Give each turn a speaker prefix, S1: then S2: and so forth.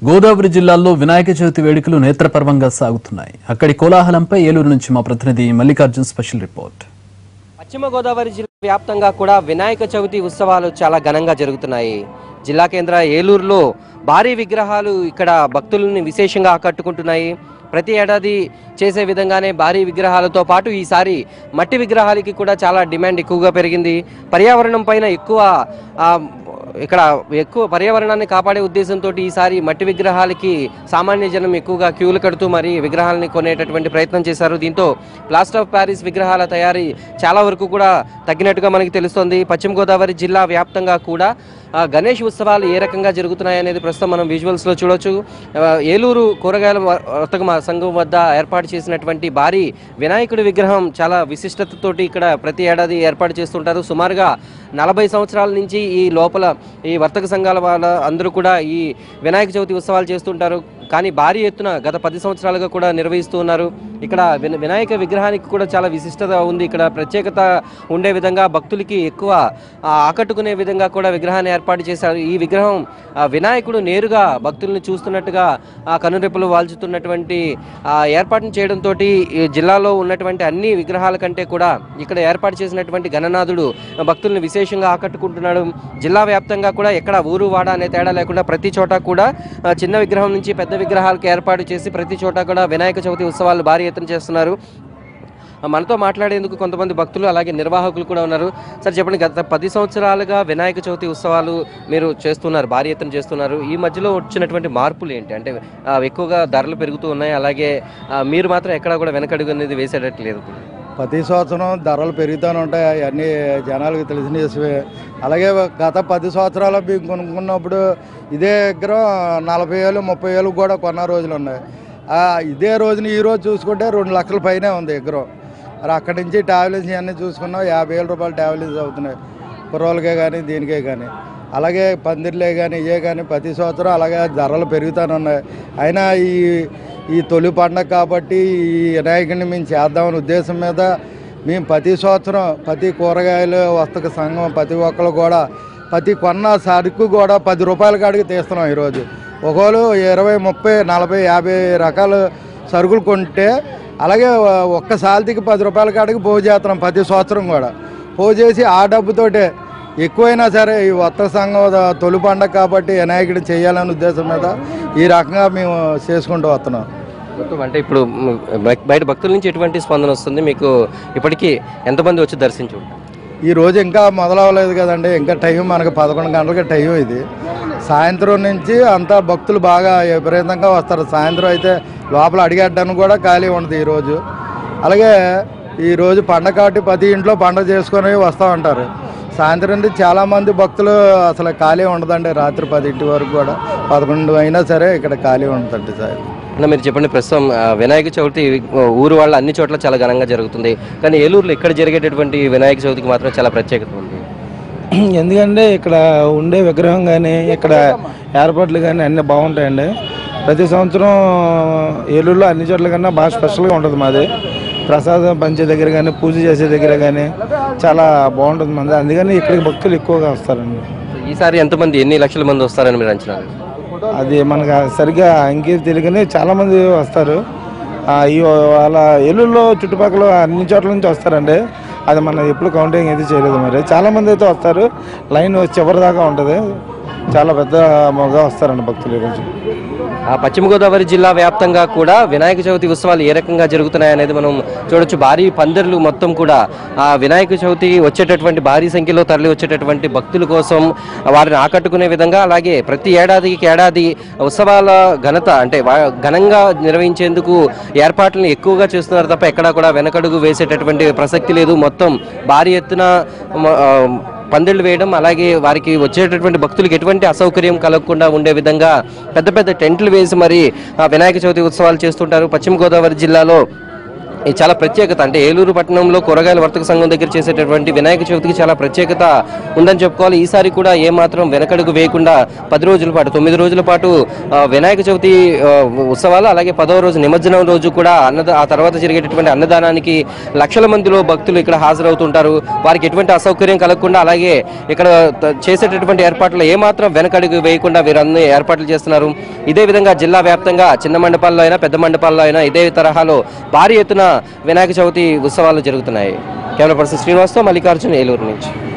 S1: గోదావరి జిల్లాల్లో వినాయక చవితి వేడుకలు నేత్రపర్వంగా సాగుతున్నాయి అక్కడి కోలాహలంపై ఏలూరు నుంచి మా ప్రతినిధి మల్లికార్జున్ స్పెషల్ రిపోర్ట్
S2: పశ్చిమ గోదావరి జిల్లా వ్యాప్తంగా కూడా వినాయక చవితి ఉత్సవాలు చాలా ఘనంగా జరుగుతున్నాయి జిల్లా కేంద్ర ఏలూరులో భారీ విగ్రహాలు ఇక్కడ భక్తులని విశేషంగా ఆకట్టుకుంటున్నాయి ప్రతి ఏడాది చేసే విధంగానే భారీ విగ్రహాలతో పాటు ఈసారి మట్టి విగ్రహాలకి కూడా చాలా డిమాండ్ ఎక్కువగా పెరిగింది పర్యావరణం పైన ఎక్కువ ఆ, ఇక్కడ ఎక్కువ పర్యావరణాన్ని కాపాడే ఉద్దేశంతో ఈసారి మట్టి విగ్రహాలకి సామాన్య జనం ఎక్కువగా క్యూలు కడుతూ మరి విగ్రహాలని కొనేటటువంటి ప్రయత్నం చేశారు దీంతో ప్లాస్టర్ ఆఫ్ ప్యారిస్ విగ్రహాల తయారీ చాలా వరకు కూడా తగ్గినట్టుగా మనకి తెలుస్తోంది పశ్చిమ గోదావరి జిల్లా వ్యాప్తంగా కూడా ఆ, గణేష్ ఉత్సవాలు ఏ రకంగా జరుగుతున్నాయి అనేది ప్రస్తుతం మనం విజువల్స్లో చూడొచ్చు ఆ, ఏలూరు కూరగాయల వ- వర్తక మా సంఘం వద్ద ఏర్పాటు చేసినటువంటి భారీ వినాయకుడి విగ్రహం చాలా విశిష్టతతోటి ఇక్కడ ప్రతి ఏడాది ఏర్పాటు చేస్తుంటారు సుమారుగా నలభై సంవత్సరాల నుంచి ఈ లోపల ఈ వర్తక సంఘాల వాళ్ళ అందరూ కూడా ఈ వినాయక చవితి ఉత్సవాలు చేస్తుంటారు కానీ భారీ ఎత్తున గత పది సంవత్సరాలుగా కూడా నిర్వహిస్తూ ఉన్నారు ఇక్కడ విన- వినాయక విగ్రహానికి కూడా చాలా విశిష్టత ఉంది ఇక్కడ ప్రత్యేకత ఉండే విధంగా భక్తులకి ఎక్కువ ఆ, ఆకట్టుకునే విధంగా కూడా విగ్రహాన్ని ఏర్పాటు చేశారు ఈ విగ్రహం ఆ, వినాయకుడు నేరుగా భక్తుల్ని చూస్తున్నట్టుగా ఆ, కనురెప్పలు వాల్చుతున్నటువంటి ఆ, ఏర్పాటును చేయడంతో ఈ జిల్లాలో ఉన్నటువంటి అన్ని విగ్రహాల కంటే కూడా ఇక్కడ ఏర్పాటు చేసినటువంటి గణనాథుడు భక్తుల్ని విశేషంగా ఆకట్టుకుంటున్నాడు జిల్లా వ్యాప్తంగా కూడా ఎక్కడ ఊరు వాడ అనే తేడా లేకుండా ప్రతి చోట కూడా ఆ, చిన్న విగ్రహం నుంచి పెద్ద విగ్రహాలకు ఏర్పాటు చేసి ప్రతి చోట కూడా వినాయక చవితి ఉత్సవాలు భారీ ఎత్తున చేస్తున్నారు ఆ, మనతో మాట్లాడేందుకు కొంతమంది భక్తులు అలాగే నిర్వాహకులు కూడా ఉన్నారు సార్ చెప్పండి గత పది సంవత్సరాలుగా వినాయక చవితి ఉత్సవాలు మీరు చేస్తున్నారు భారీ ఎత్తున చేస్తున్నారు ఈ మధ్యలో వచ్చినటువంటి మార్పులు ఏంటి అంటే ఆ, ఎక్కువగా ధరలు పెరుగుతూ ఉన్నాయి అలాగే ఆ, మీరు మాత్రం ఎక్కడా కూడా వెనకడుగు అనేది వేసేటట్లేదు
S3: ప్రతి సంవత్సరం ధరలు పెరుగుతూనే ఉంటాయి అవన్నీ జనాలకు తెలిసిన విషయమే అలాగే గత పది సంవత్సరాలు మేము కొనుక్కున్నప్పుడు ఇదే దగ్గర నలభై వేలు ముప్పై వేలు కూడా కొన్న రోజులు ఉన్నాయి ఆ, ఇదే రోజున ఈ రోజు చూసుకుంటే రెండు లక్షల పైనే ఉంది దగ్గర మరి అక్కడి నుంచి ట్రావెలింగ్స్ ఇవన్నీ చూసుకున్నాం యాభై వేల రూపాయలు ట్రావెలింగ్స్ అవుతున్నాయి కుర్రోళ్ళకే కానీ దీనికే కానీ అలాగే పందిర్లే కానీ ఇవే కానీ ప్రతి సంవత్సరం అలాగే ధరలు పెరుగుతూనే ఉన్నాయి అయినా ఈ ఈ తొలి పండగ కాబట్టి ఈ వినాయకుడిని మేము చేద్దామనే ఉద్దేశం మీద మేము ప్రతి సంవత్సరం ప్రతి కూరగాయలు వస్తక సంఘం ప్రతి ఒక్కరు కూడా ప్రతి కొన్న సరుకు కూడా పది రూపాయల కాడికి తీస్తున్నాం ఈరోజు ఒకవేళ ఇరవై ముప్పై నలభై యాభై రకాల సరుకులు కొంటే అలాగే ఒక్క సాల్తీకి పది రూపాయల కాడికి పోగు చేస్తున్నాం ప్రతి సంవత్సరం కూడా పోగు చేసి ఆ డబ్బుతోటే ఎక్కువైనా సరే ఈ వర్తక సంఘం ద- తొలి పండగ కాబట్టి వినాయకుడు చేయాలనే ఉద్దేశం మీద ఈ రకంగా మేము చేసుకుంటూ వస్తున్నాం
S2: మొత్తం అంటే ఇప్పుడు మ్, బయ- బయట భక్తుల నుంచి ఎటువంటి స్పందన వస్తుంది మీకు ఇప్పటికీ ఎంతమంది వచ్చి దర్శించు
S3: ఈ రోజు ఇంకా మొదలవ్వలేదు కదండి ఇంకా టైం మనకు పదకొండు గంటలకి టైం ఇది సాయంత్రం నుంచి అంతా భక్తులు బాగా విపరీతంగా వస్తారు సాయంత్రం అయితే లోపల అడిగేడ్డానికి కూడా ఖాళీ ఉండదు ఈరోజు అలాగే ఈరోజు పండగ కాబట్టి ప్రతి ఇంట్లో పండగ చేసుకొని వస్తూ ఉంటారు సాయంత్రం నుంచి చాలామంది భక్తులు అసలు ఖాళీ ఉండదండి రాత్రి పదింటి వరకు కూడా పదకొండు అయినా సరే ఇక్కడ ఖాళీ ఉండదండి సార్
S2: అన్న మీరు చెప్పండి ప్రస్తుతం ఆ, వినాయక చవితి ఆ, ఊరు వాళ్ళ అన్ని చోట్ల చాలా ఘనంగా జరుగుతుంది కానీ ఏలూరులో ఇక్కడ జరిగేటటువంటి వినాయక చవితికి మాత్రం చాలా ప్రత్యేకత ఉంది
S4: ఎందుకంటే ఇక్కడ ఉండే విగ్రహం కానీ ఇక్కడ ఏర్పాట్లు కానీ అన్నీ బాగుంటాయండి ప్రతి సంవత్సరం ఏలూరులో అన్ని చోట్ల కన్నా బాగా స్పెషల్గా ఉంటుంది మాది ప్రసాదం పంచే దగ్గర కానీ పూజ చేసే దగ్గర కానీ చాలా బాగుంటుంది మంది అందుకని ఇక్కడికి భక్తులు ఎక్కువగా వస్తారండి
S2: ఈసారి ఎంతమంది ఎన్ని లక్షల మంది వస్తారని మీరు అంచనా
S4: అది మనకు సరిగ్గా అంకీ తెలియకనే చాలా మంది వస్తారు ఆ, ఈ వాళ్ళ ఏలూరులో చుట్టుపక్కల అన్ని చోట్ల నుంచి వస్తారండి అది మనం ఎప్పుడు కౌంటింగ్ అయితే చేయలేదు మరి చాలా మంది అయితే వస్తారు లైన్ చివరి దాకా ఉంటుంది చాలా పెద్ద మొగ వస్తారండి భక్తులు ఈరోజు
S2: ఆ పశ్చిమ గోదావరి జిల్లా వ్యాప్తంగా కూడా వినాయక చవితి ఉత్సవాలు ఏ రకంగా జరుగుతున్నాయి అనేది మనం చూడొచ్చు భారీ పందిర్లు మొత్తం కూడా ఆ వినాయక చవితి వచ్చేటటువంటి భారీ సంఖ్యలో తరలి వచ్చేటటువంటి భక్తుల కోసం వారిని ఆకట్టుకునే విధంగా అలాగే ప్రతి ఏడాదికి ఏడాది ఉత్సవాల ఘనత అంటే వా- ఘనంగా నిర్వహించేందుకు ఏర్పాట్లను ఎక్కువగా చేస్తున్నారు తప్ప ఎక్కడా కూడా వెనకడుగు వేసేటటువంటి ప్రసక్తి లేదు మొత్తం భారీ ఎత్తున మ- ఆ, పందిళ్ళు వేయడం అలాగే వారికి వచ్చేటటువంటి భక్తులకు ఎటువంటి అసౌకర్యం కలగకుండా ఉండే విధంగా పెద్ద పెద్ద టెంట్లు వేసి మరి ఆ వినాయక చవితి ఉత్సవాలు చేస్తుంటారు పశ్చిమ గోదావరి జిల్లాలో ఇది చాలా ప్రత్యేకత అంటే ఏలూరు పట్టణంలో కూరగాయల వర్తక సంఘం దగ్గర చేసేటటువంటి వినాయక చవితికి చాలా ప్రత్యేకత ఉందని చెప్పుకోవాలి ఈసారి కూడా ఏమాత్రం వెనకడుగు వేయకుండా పది రోజుల పాటు తొమ్మిది రోజుల పాటు ఆ, వినాయక చవితి ఆ, ఉత్సవాలు అలాగే పదవ రోజు నిమజ్జనం రోజు కూడా అన్నద ఆ తర్వాత జరిగేటటువంటి అన్నదానానికి లక్షల మందిలో భక్తులు ఇక్కడ హాజరవుతుంటారు వారికి ఎటువంటి అసౌకర్యం కలగకుండా అలాగే ఇక్కడ త- చేసేటటువంటి ఏర్పాట్లు ఏమాత్రం వెనకడుగు వేయకుండా వీరన్ని ఏర్పాట్లు చేస్తున్నారు ఇదే విధంగా జిల్లా వ్యాప్తంగా చిన్న మండపాల్లో అయినా పెద్ద మండపాల్లో అయినా ఇదే తరహాలో భారీ ఎత్తున వినాయక చవితి ఉత్సవాలు జరుగుతున్నాయి కెమెరా పర్సన్ శ్రీనివాస్తో మల్లికార్జున్ ఏలూరు నుంచి